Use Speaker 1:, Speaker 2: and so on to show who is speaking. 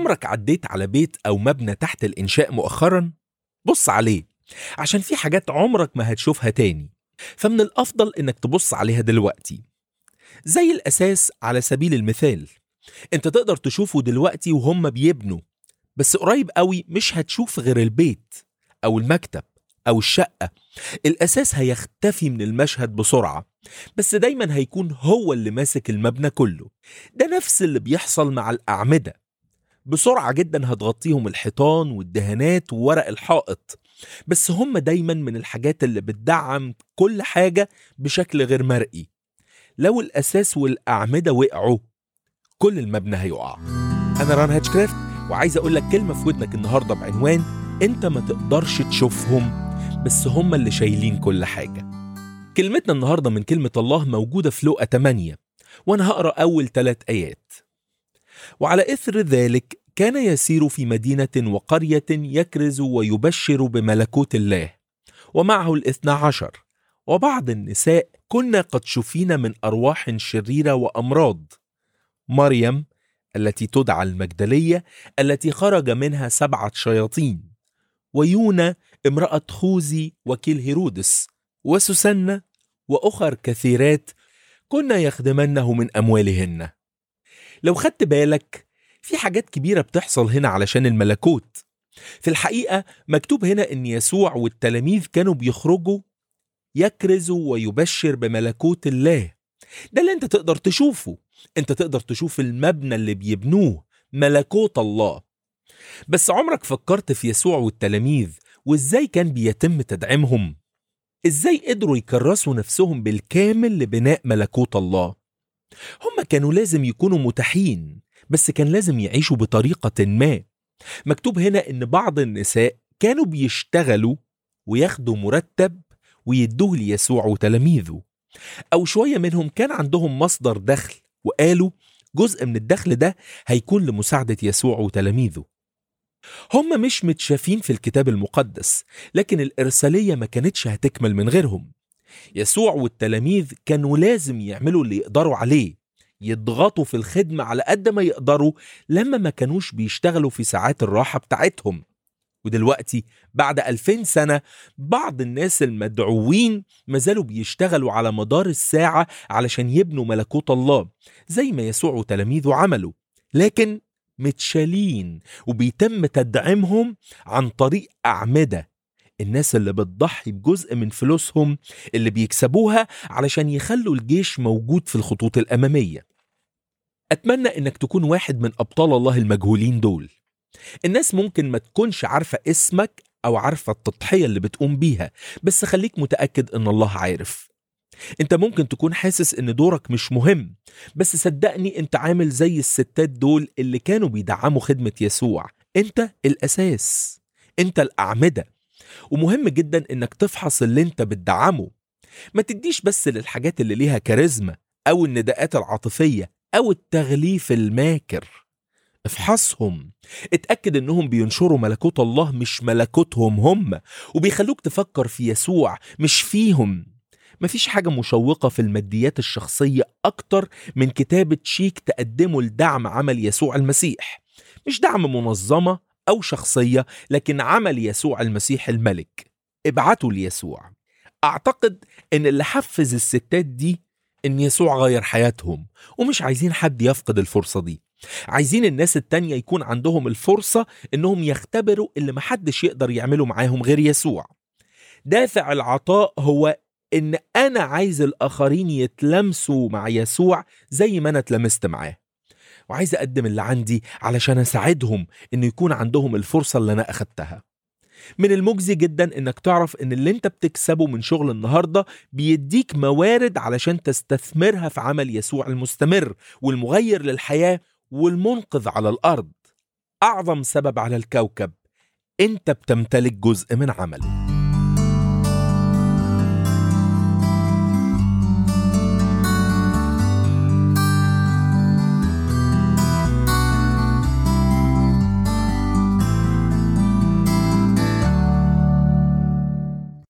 Speaker 1: عمرك عديت على بيت أو مبنى تحت الإنشاء مؤخرا؟ بص عليه عشان في حاجات عمرك ما هتشوفها تاني فمن الأفضل إنك تبص عليها دلوقتي زي الأساس على سبيل المثال انت تقدر تشوفه دلوقتي وهم بيبنوا بس قريب قوي مش هتشوف غير البيت أو المكتب أو الشقة الأساس هيختفي من المشهد بسرعة بس دايما هيكون هو اللي ماسك المبنى كله ده نفس اللي بيحصل مع الأعمدة بسرعة جدا هتغطيهم الحيطان والدهانات وورق الحائط بس هم دايما من الحاجات اللي بتدعم كل حاجة بشكل غير مرئي لو الأساس والأعمدة وقعوا كل المبنى هيقع أنا ران هاتشكرافت وعايز أقول لك كلمة في ودنك النهاردة بعنوان أنت ما تقدرش تشوفهم بس هم اللي شايلين كل حاجة كلمتنا النهاردة من كلمة الله موجودة في لوقا 8 وأنا هقرأ أول ثلاث آيات وعلى إثر ذلك كان يسير في مدينة وقرية يكرز ويبشر بملكوت الله ومعه الاثنى عشر وبعض النساء كنا قد شفين من أرواح شريرة وأمراض مريم التي تدعى المجدلية التي خرج منها سبعة شياطين ويونا امرأة خوذي وكيل هيرودس وسوسنة وأخر كثيرات كنا يخدمنه من أموالهن لو خدت بالك في حاجات كبيرة بتحصل هنا علشان الملكوت في الحقيقة مكتوب هنا إن يسوع والتلاميذ كانوا بيخرجوا يكرزوا ويبشر بملكوت الله ده اللي انت تقدر تشوفه انت تقدر تشوف المبنى اللي بيبنوه ملكوت الله بس عمرك فكرت في يسوع والتلاميذ وازاي كان بيتم تدعيمهم ازاي قدروا يكرسوا نفسهم بالكامل لبناء ملكوت الله هم كانوا لازم يكونوا متاحين بس كان لازم يعيشوا بطريقة ما مكتوب هنا ان بعض النساء كانوا بيشتغلوا وياخدوا مرتب ويدوه ليسوع وتلاميذه أو شوية منهم كان عندهم مصدر دخل وقالوا جزء من الدخل ده هيكون لمساعدة يسوع وتلاميذه هم مش متشافين في الكتاب المقدس لكن الإرسالية ما كانتش هتكمل من غيرهم يسوع والتلاميذ كانوا لازم يعملوا اللي يقدروا عليه يضغطوا في الخدمة على قد ما يقدروا لما ما كانوش بيشتغلوا في ساعات الراحة بتاعتهم ودلوقتي بعد ألفين سنة بعض الناس المدعوين ما زالوا بيشتغلوا على مدار الساعة علشان يبنوا ملكوت الله زي ما يسوع وتلاميذه عملوا لكن متشالين وبيتم تدعيمهم عن طريق أعمدة الناس اللي بتضحي بجزء من فلوسهم اللي بيكسبوها علشان يخلوا الجيش موجود في الخطوط الأمامية أتمنى إنك تكون واحد من أبطال الله المجهولين دول الناس ممكن ما تكونش عارفة اسمك أو عارفة التضحية اللي بتقوم بيها بس خليك متأكد إن الله عارف انت ممكن تكون حاسس ان دورك مش مهم بس صدقني انت عامل زي الستات دول اللي كانوا بيدعموا خدمة يسوع انت الأساس انت الأعمدة ومهم جدا انك تفحص اللي انت بتدعمه ما تديش بس للحاجات اللي ليها كاريزما أو النداءات العاطفية أو التغليف الماكر افحصهم اتأكد انهم بينشروا ملكوت الله مش ملكوتهم هم وبيخلوك تفكر في يسوع مش فيهم مفيش حاجة مشوقة في الماديات الشخصية أكتر من كتابة شيك تقدمه لدعم عمل يسوع المسيح مش دعم منظمة أو شخصية لكن عمل يسوع المسيح الملك ابعته ليسوع أعتقد إن اللي حفز الستات دي إن يسوع غير حياتهم ومش عايزين حد يفقد الفرصة دي عايزين الناس التانية يكون عندهم الفرصة إنهم يختبروا اللي محدش يقدر يعمله معاهم غير يسوع دافع العطاء هو إن أنا عايز الآخرين يتلمسوا مع يسوع زي ما أنا اتلمست معاه وعايز أقدم اللي عندي علشان أساعدهم إنه يكون عندهم الفرصة اللي أنا أخدتها من المجزي جدا انك تعرف ان اللي انت بتكسبه من شغل النهارده بيديك موارد علشان تستثمرها في عمل يسوع المستمر والمغير للحياه والمنقذ على الارض اعظم سبب على الكوكب انت بتمتلك جزء من عمله